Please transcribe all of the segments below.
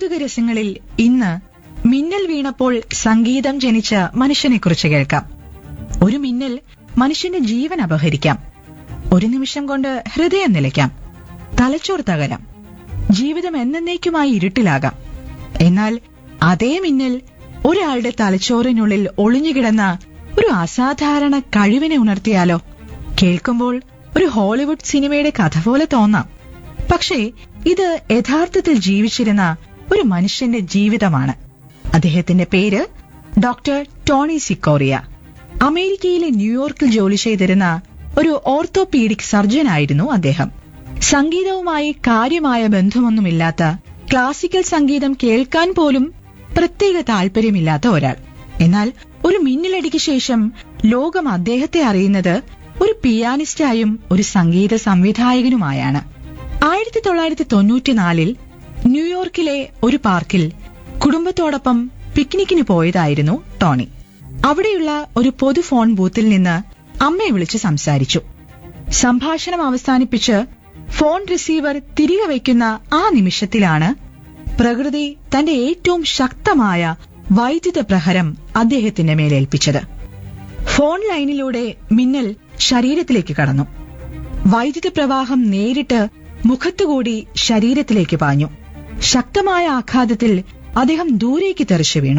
കൗതുക രസങ്ങളിൽ ഇന്ന് മിന്നൽ വീണപ്പോൾ സംഗീതം ജനിച്ച മനുഷ്യനെക്കുറിച്ച് കേൾക്കാം ഒരു മിന്നൽ മനുഷ്യന്റെ ജീവൻ അപഹരിക്കാം ഒരു നിമിഷം കൊണ്ട് ഹൃദയം നിലയ്ക്കാം തലച്ചോർ തകരാം ജീവിതം എന്നേക്കുമായി ഇരുട്ടിലാകാം എന്നാൽ അതേ മിന്നൽ ഒരാളുടെ തലച്ചോറിനുള്ളിൽ ഒളിഞ്ഞുകിടന്ന ഒരു അസാധാരണ കഴിവിനെ ഉണർത്തിയാലോ കേൾക്കുമ്പോൾ ഒരു ഹോളിവുഡ് സിനിമയുടെ കഥ പോലെ തോന്നാം പക്ഷേ ഇത് യഥാർത്ഥത്തിൽ ജീവിച്ചിരുന്ന ഒരു മനുഷ്യന്റെ ജീവിതമാണ് അദ്ദേഹത്തിന്റെ പേര് ഡോക്ടർ ടോണി സിക്കോറിയ അമേരിക്കയിലെ ന്യൂയോർക്കിൽ ജോലി ചെയ്തിരുന്ന ഒരു ഓർത്തോപീഡിക് സർജനായിരുന്നു അദ്ദേഹം സംഗീതവുമായി കാര്യമായ ബന്ധമൊന്നുമില്ലാത്ത ക്ലാസിക്കൽ സംഗീതം കേൾക്കാൻ പോലും പ്രത്യേക താല്പര്യമില്ലാത്ത ഒരാൾ എന്നാൽ ഒരു മിന്നലടിക്ക് ശേഷം ലോകം അദ്ദേഹത്തെ അറിയുന്നത് ഒരു പിയാനിസ്റ്റായും ഒരു സംഗീത സംവിധായകനുമായാണ് ആയിരത്തി തൊള്ളായിരത്തി തൊണ്ണൂറ്റിനാലിൽ ന്യൂയോർക്കിലെ ഒരു പാർക്കിൽ കുടുംബത്തോടൊപ്പം പിക്നിക്കിന് പോയതായിരുന്നു ടോണി അവിടെയുള്ള ഒരു പൊതു ഫോൺ ബൂത്തിൽ നിന്ന് അമ്മയെ വിളിച്ച് സംസാരിച്ചു സംഭാഷണം അവസാനിപ്പിച്ച് ഫോൺ റിസീവർ തിരികെ വയ്ക്കുന്ന ആ നിമിഷത്തിലാണ് പ്രകൃതി തന്റെ ഏറ്റവും ശക്തമായ വൈദ്യുത പ്രഹരം അദ്ദേഹത്തിന്റെ മേലേൽപ്പിച്ചത് ഫോൺ ലൈനിലൂടെ മിന്നൽ ശരീരത്തിലേക്ക് കടന്നു വൈദ്യുത പ്രവാഹം നേരിട്ട് മുഖത്തുകൂടി ശരീരത്തിലേക്ക് പാഞ്ഞു ശക്തമായ ആഘാതത്തിൽ അദ്ദേഹം ദൂരേക്ക് തെറിച്ചു വീണു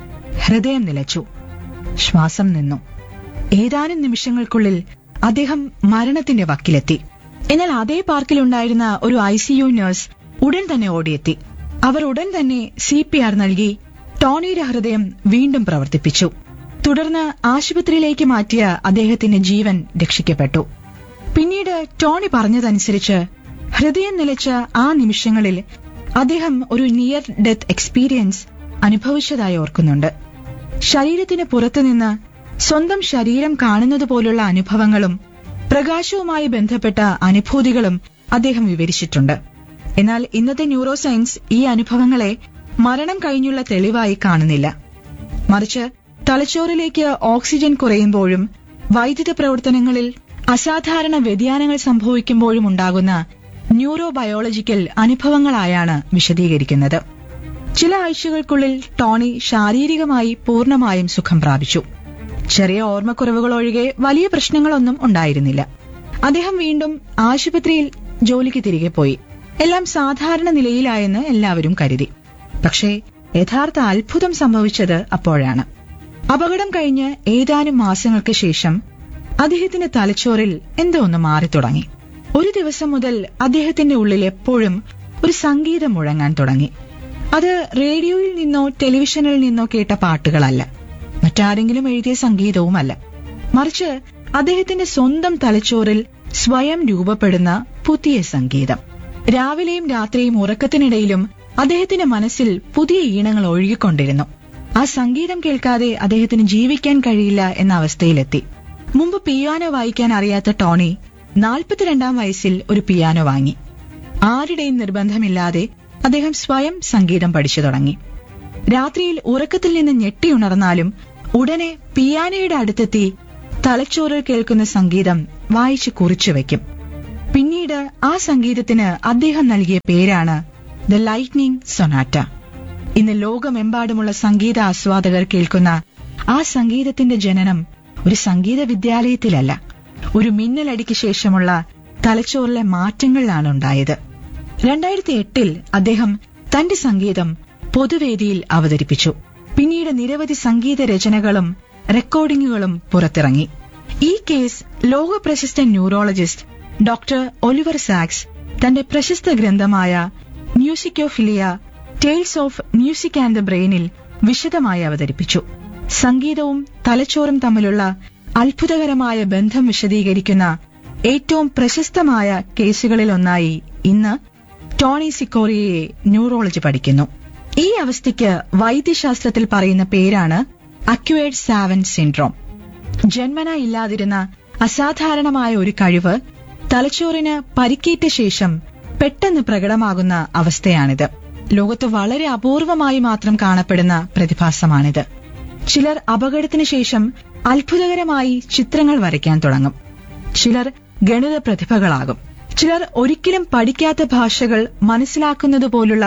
ഹൃദയം നിലച്ചു ശ്വാസം നിന്നു ഏതാനും നിമിഷങ്ങൾക്കുള്ളിൽ അദ്ദേഹം മരണത്തിന്റെ വക്കിലെത്തി എന്നാൽ അതേ പാർക്കിലുണ്ടായിരുന്ന ഒരു ഐ സിയു നഴ്സ് ഉടൻ തന്നെ ഓടിയെത്തി അവർ ഉടൻ തന്നെ സി പി ആർ നൽകി ടോണിയുടെ ഹൃദയം വീണ്ടും പ്രവർത്തിപ്പിച്ചു തുടർന്ന് ആശുപത്രിയിലേക്ക് മാറ്റിയ അദ്ദേഹത്തിന്റെ ജീവൻ രക്ഷിക്കപ്പെട്ടു പിന്നീട് ടോണി പറഞ്ഞതനുസരിച്ച് ഹൃദയം നിലച്ച ആ നിമിഷങ്ങളിൽ അദ്ദേഹം ഒരു നിയർ ഡെത്ത് എക്സ്പീരിയൻസ് അനുഭവിച്ചതായി ഓർക്കുന്നുണ്ട് ശരീരത്തിന് പുറത്തുനിന്ന് സ്വന്തം ശരീരം കാണുന്നത് പോലുള്ള അനുഭവങ്ങളും പ്രകാശവുമായി ബന്ധപ്പെട്ട അനുഭൂതികളും അദ്ദേഹം വിവരിച്ചിട്ടുണ്ട് എന്നാൽ ഇന്നത്തെ ന്യൂറോ സയൻസ് ഈ അനുഭവങ്ങളെ മരണം കഴിഞ്ഞുള്ള തെളിവായി കാണുന്നില്ല മറിച്ച് തലച്ചോറിലേക്ക് ഓക്സിജൻ കുറയുമ്പോഴും വൈദ്യുത പ്രവർത്തനങ്ങളിൽ അസാധാരണ വ്യതിയാനങ്ങൾ സംഭവിക്കുമ്പോഴും ഉണ്ടാകുന്ന ന്യൂറോ ബയോളജിക്കൽ അനുഭവങ്ങളായാണ് വിശദീകരിക്കുന്നത് ചില ആഴ്ചകൾക്കുള്ളിൽ ടോണി ശാരീരികമായി പൂർണ്ണമായും സുഖം പ്രാപിച്ചു ചെറിയ ഓർമ്മക്കുറവുകൾ ഒഴികെ വലിയ പ്രശ്നങ്ങളൊന്നും ഉണ്ടായിരുന്നില്ല അദ്ദേഹം വീണ്ടും ആശുപത്രിയിൽ ജോലിക്ക് തിരികെ പോയി എല്ലാം സാധാരണ നിലയിലായെന്ന് എല്ലാവരും കരുതി പക്ഷേ യഥാർത്ഥ അത്ഭുതം സംഭവിച്ചത് അപ്പോഴാണ് അപകടം കഴിഞ്ഞ് ഏതാനും മാസങ്ങൾക്ക് ശേഷം അദ്ദേഹത്തിന്റെ തലച്ചോറിൽ എന്തോ ഒന്ന് മാറി തുടങ്ങി ഒരു ദിവസം മുതൽ അദ്ദേഹത്തിന്റെ ഉള്ളിൽ എപ്പോഴും ഒരു സംഗീതം മുഴങ്ങാൻ തുടങ്ങി അത് റേഡിയോയിൽ നിന്നോ ടെലിവിഷനിൽ നിന്നോ കേട്ട പാട്ടുകളല്ല മറ്റാരെങ്കിലും എഴുതിയ സംഗീതവുമല്ല മറിച്ച് അദ്ദേഹത്തിന്റെ സ്വന്തം തലച്ചോറിൽ സ്വയം രൂപപ്പെടുന്ന പുതിയ സംഗീതം രാവിലെയും രാത്രിയും ഉറക്കത്തിനിടയിലും അദ്ദേഹത്തിന്റെ മനസ്സിൽ പുതിയ ഈണങ്ങൾ ഒഴുകിക്കൊണ്ടിരുന്നു ആ സംഗീതം കേൾക്കാതെ അദ്ദേഹത്തിന് ജീവിക്കാൻ കഴിയില്ല എന്ന അവസ്ഥയിലെത്തി മുമ്പ് പിയാനോ വായിക്കാൻ അറിയാത്ത ടോണി നാൽപ്പത്തിരണ്ടാം വയസ്സിൽ ഒരു പിയാനോ വാങ്ങി ആരുടെയും നിർബന്ധമില്ലാതെ അദ്ദേഹം സ്വയം സംഗീതം പഠിച്ചു തുടങ്ങി രാത്രിയിൽ ഉറക്കത്തിൽ നിന്ന് ഞെട്ടിയുണർന്നാലും ഉടനെ പിയാനോയുടെ അടുത്തെത്തി തലച്ചോറിൽ കേൾക്കുന്ന സംഗീതം വായിച്ചു കുറിച്ചു വയ്ക്കും പിന്നീട് ആ സംഗീതത്തിന് അദ്ദേഹം നൽകിയ പേരാണ് ദ ലൈറ്റ്നിങ് സൊനാറ്റ ഇന്ന് ലോകമെമ്പാടുമുള്ള സംഗീത ആസ്വാദകർ കേൾക്കുന്ന ആ സംഗീതത്തിന്റെ ജനനം ഒരു സംഗീത വിദ്യാലയത്തിലല്ല ഒരു മിന്നലടിക്ക് ശേഷമുള്ള തലച്ചോറിലെ മാറ്റങ്ങളിലാണ് ഉണ്ടായത് രണ്ടായിരത്തി എട്ടിൽ അദ്ദേഹം തന്റെ സംഗീതം പൊതുവേദിയിൽ അവതരിപ്പിച്ചു പിന്നീട് നിരവധി സംഗീത രചനകളും റെക്കോർഡിംഗുകളും പുറത്തിറങ്ങി ഈ കേസ് ലോക പ്രശസ്ത ന്യൂറോളജിസ്റ്റ് ഡോക്ടർ ഒലിവർ സാക്സ് തന്റെ പ്രശസ്ത ഗ്രന്ഥമായ Musicophilia tales of music and the ബ്രെയിനിൽ വിശദമായി അവതരിപ്പിച്ചു സംഗീതവും തലച്ചോറും തമ്മിലുള്ള അത്ഭുതകരമായ ബന്ധം വിശദീകരിക്കുന്ന ഏറ്റവും പ്രശസ്തമായ കേസുകളിലൊന്നായി ഇന്ന് ടോണി സിക്കോറിയയെ ന്യൂറോളജി പഠിക്കുന്നു ഈ അവസ്ഥയ്ക്ക് വൈദ്യശാസ്ത്രത്തിൽ പറയുന്ന പേരാണ് അക്വേർഡ് സാവൻ സിൻഡ്രോം ജന്മന ഇല്ലാതിരുന്ന അസാധാരണമായ ഒരു കഴിവ് തലച്ചോറിന് പരിക്കേറ്റ ശേഷം പെട്ടെന്ന് പ്രകടമാകുന്ന അവസ്ഥയാണിത് ലോകത്ത് വളരെ അപൂർവമായി മാത്രം കാണപ്പെടുന്ന പ്രതിഭാസമാണിത് ചിലർ അപകടത്തിന് ശേഷം അത്ഭുതകരമായി ചിത്രങ്ങൾ വരയ്ക്കാൻ തുടങ്ങും ചിലർ ഗണിത പ്രതിഭകളാകും ചിലർ ഒരിക്കലും പഠിക്കാത്ത ഭാഷകൾ മനസ്സിലാക്കുന്നത് പോലുള്ള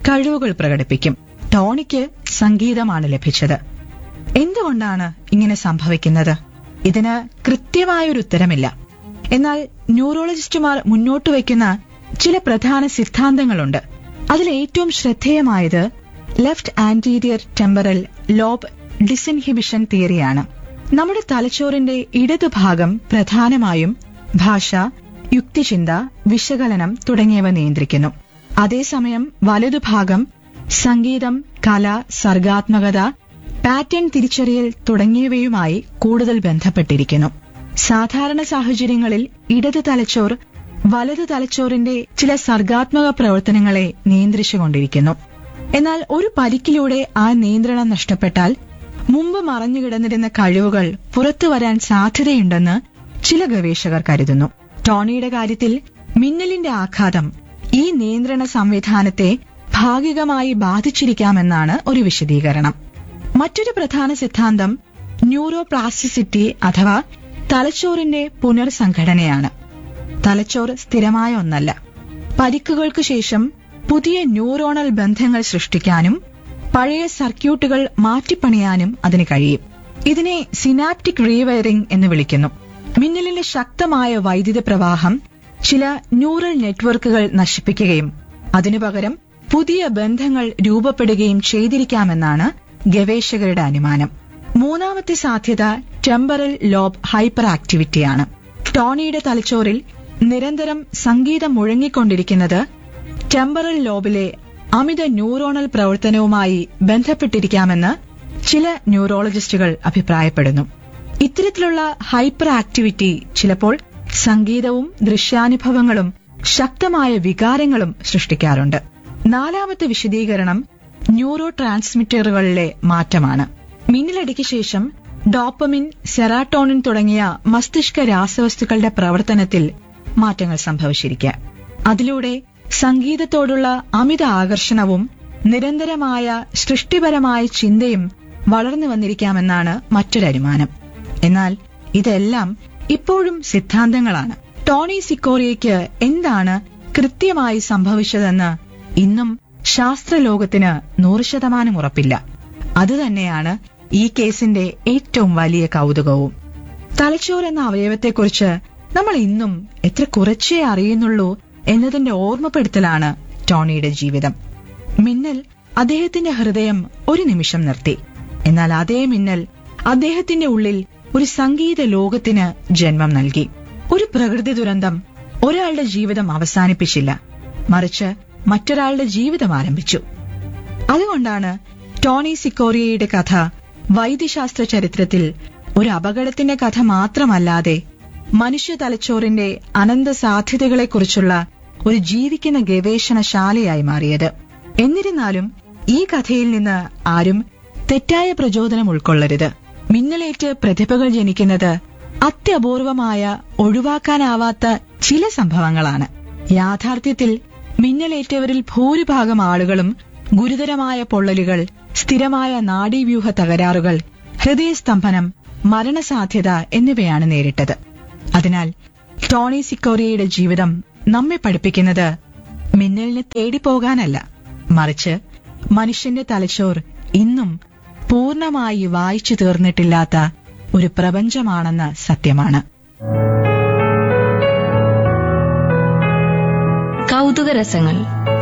കഴിവുകൾ പ്രകടിപ്പിക്കും ടോണിക്ക് സംഗീതമാണ് ലഭിച്ചത് എന്തുകൊണ്ടാണ് ഇങ്ങനെ സംഭവിക്കുന്നത് ഇതിന് കൃത്യമായൊരു ഉത്തരമില്ല എന്നാൽ ന്യൂറോളജിസ്റ്റുമാർ മുന്നോട്ട് വയ്ക്കുന്ന ചില പ്രധാന സിദ്ധാന്തങ്ങളുണ്ട് അതിൽ ഏറ്റവും ശ്രദ്ധേയമായത് left anterior temporal lobe disinhibition തിയറിയാണ് നമ്മുടെ തലച്ചോറിന്റെ ഇടതുഭാഗം പ്രധാനമായും ഭാഷ യുക്തിചിന്ത വിശകലനം തുടങ്ങിയവ നിയന്ത്രിക്കുന്നു അതേസമയം വലതുഭാഗം സംഗീതം കല സർഗാത്മകത പാറ്റേൺ തിരിച്ചറിയൽ തുടങ്ങിയവയുമായി കൂടുതൽ ബന്ധപ്പെട്ടിരിക്കുന്നു സാധാരണ സാഹചര്യങ്ങളിൽ ഇടത് തലച്ചോർ വലതു തലച്ചോറിന്റെ ചില സർഗാത്മക പ്രവർത്തനങ്ങളെ നിയന്ത്രിച്ചുകൊണ്ടിരിക്കുന്നു എന്നാൽ ഒരു പരിക്കിലൂടെ ആ നിയന്ത്രണം നഷ്ടപ്പെട്ടാൽ മുമ്പ് മറഞ്ഞുകിടന്നിരുന്ന കഴിവുകൾ പുറത്തു വരാൻ സാധ്യതയുണ്ടെന്ന് ചില ഗവേഷകർ കരുതുന്നു ടോണിയുടെ കാര്യത്തിൽ മിന്നലിന്റെ ആഘാതം ഈ നിയന്ത്രണ സംവിധാനത്തെ ഭാഗികമായി ബാധിച്ചിരിക്കാമെന്നാണ് ഒരു വിശദീകരണം മറ്റൊരു പ്രധാന സിദ്ധാന്തം ന്യൂറോപ്ലാസ്റ്റിസിറ്റി അഥവാ തലച്ചോറിന്റെ പുനർസംഘടനയാണ് തലച്ചോർ സ്ഥിരമായ ഒന്നല്ല പരിക്കുകൾക്ക് ശേഷം പുതിയ ന്യൂറോണൽ ബന്ധങ്ങൾ സൃഷ്ടിക്കാനും പഴയ സർക്യൂട്ടുകൾ മാറ്റിപ്പണിയാനും അതിന് കഴിയും ഇതിനെ സിനാപ്റ്റിക് റീവയറിംഗ് എന്ന് വിളിക്കുന്നു മിന്നലിന്റെ ശക്തമായ വൈദ്യുത പ്രവാഹം ചില ന്യൂറൽ നെറ്റ്വർക്കുകൾ നശിപ്പിക്കുകയും അതിനു പകരം പുതിയ ബന്ധങ്ങൾ രൂപപ്പെടുകയും ചെയ്തിരിക്കാമെന്നാണ് ഗവേഷകരുടെ അനുമാനം മൂന്നാമത്തെ സാധ്യത ടെമ്പറൽ ലോബ് ഹൈപ്പർ ആക്ടിവിറ്റിയാണ് ടോണിയുടെ തലച്ചോറിൽ നിരന്തരം സംഗീതം മുഴങ്ങിക്കൊണ്ടിരിക്കുന്നത് ടെമ്പറൽ ലോബിലെ അമിത ന്യൂറോണൽ പ്രവർത്തനവുമായി ബന്ധപ്പെട്ടിരിക്കാമെന്ന് ചില ന്യൂറോളജിസ്റ്റുകൾ അഭിപ്രായപ്പെടുന്നു ഇത്തരത്തിലുള്ള ഹൈപ്പർ ആക്ടിവിറ്റി ചിലപ്പോൾ സംഗീതവും ദൃശ്യാനുഭവങ്ങളും ശക്തമായ വികാരങ്ങളും സൃഷ്ടിക്കാറുണ്ട് നാലാമത്തെ വിശദീകരണം ന്യൂറോ ട്രാൻസ്മിറ്ററുകളിലെ മാറ്റമാണ് മിന്നലടിക്ക് ശേഷം ഡോപ്പമിൻ സെറാട്ടോണിൻ തുടങ്ങിയ മസ്തിഷ്ക രാസവസ്തുക്കളുടെ പ്രവർത്തനത്തിൽ മാറ്റങ്ങൾ സംഭവിച്ചിരിക്കാം അതിലൂടെ സംഗീതത്തോടുള്ള അമിത ആകർഷണവും നിരന്തരമായ സൃഷ്ടിപരമായ ചിന്തയും വളർന്നു വന്നിരിക്കാമെന്നാണ് മറ്റൊരനുമാനം എന്നാൽ ഇതെല്ലാം ഇപ്പോഴും സിദ്ധാന്തങ്ങളാണ് ടോണി സിക്കോറിയയ്ക്ക് എന്താണ് കൃത്യമായി സംഭവിച്ചതെന്ന് ഇന്നും ശാസ്ത്രലോകത്തിന് നൂറ് ശതമാനം ഉറപ്പില്ല അതുതന്നെയാണ് ഈ കേസിന്റെ ഏറ്റവും വലിയ കൗതുകവും തലച്ചോർ എന്ന അവയവത്തെക്കുറിച്ച് നമ്മൾ ഇന്നും എത്ര കുറച്ചേ അറിയുന്നുള്ളൂ എന്നതിന്റെ ഓർമ്മപ്പെടുത്തലാണ് ടോണിയുടെ ജീവിതം മിന്നൽ അദ്ദേഹത്തിന്റെ ഹൃദയം ഒരു നിമിഷം നിർത്തി എന്നാൽ അതേ മിന്നൽ അദ്ദേഹത്തിന്റെ ഉള്ളിൽ ഒരു സംഗീത ലോകത്തിന് ജന്മം നൽകി ഒരു പ്രകൃതി ദുരന്തം ഒരാളുടെ ജീവിതം അവസാനിപ്പിച്ചില്ല മറിച്ച് മറ്റൊരാളുടെ ജീവിതം ആരംഭിച്ചു അതുകൊണ്ടാണ് ടോണി സിക്കോറിയയുടെ കഥ വൈദ്യശാസ്ത്ര ചരിത്രത്തിൽ ഒരു അപകടത്തിന്റെ കഥ മാത്രമല്ലാതെ മനുഷ്യ തലച്ചോറിന്റെ അനന്ത സാധ്യതകളെക്കുറിച്ചുള്ള ഒരു ജീവിക്കുന്ന ഗവേഷണശാലയായി മാറിയത് എന്നിരുന്നാലും ഈ കഥയിൽ നിന്ന് ആരും തെറ്റായ പ്രചോദനം ഉൾക്കൊള്ളരുത് മിന്നലേറ്റ് പ്രതിഭകൾ ജനിക്കുന്നത് അത്യപൂർവമായ ഒഴിവാക്കാനാവാത്ത ചില സംഭവങ്ങളാണ് യാഥാർത്ഥ്യത്തിൽ മിന്നലേറ്റവരിൽ ഭൂരിഭാഗം ആളുകളും ഗുരുതരമായ പൊള്ളലുകൾ സ്ഥിരമായ നാഡീവ്യൂഹ തകരാറുകൾ ഹൃദയസ്തംഭനം മരണസാധ്യത എന്നിവയാണ് നേരിട്ടത് അതിനാൽ ടോണി സിക്കോറിയയുടെ ജീവിതം നമ്മെ പഠിപ്പിക്കുന്നത് മിന്നലിന് തേടിപ്പോകാനല്ല മറിച്ച് മനുഷ്യന്റെ തലച്ചോർ ഇന്നും പൂർണ്ണമായി വായിച്ചു തീർന്നിട്ടില്ലാത്ത ഒരു പ്രപഞ്ചമാണെന്ന സത്യമാണ് കൗതുക രസങ്ങൾ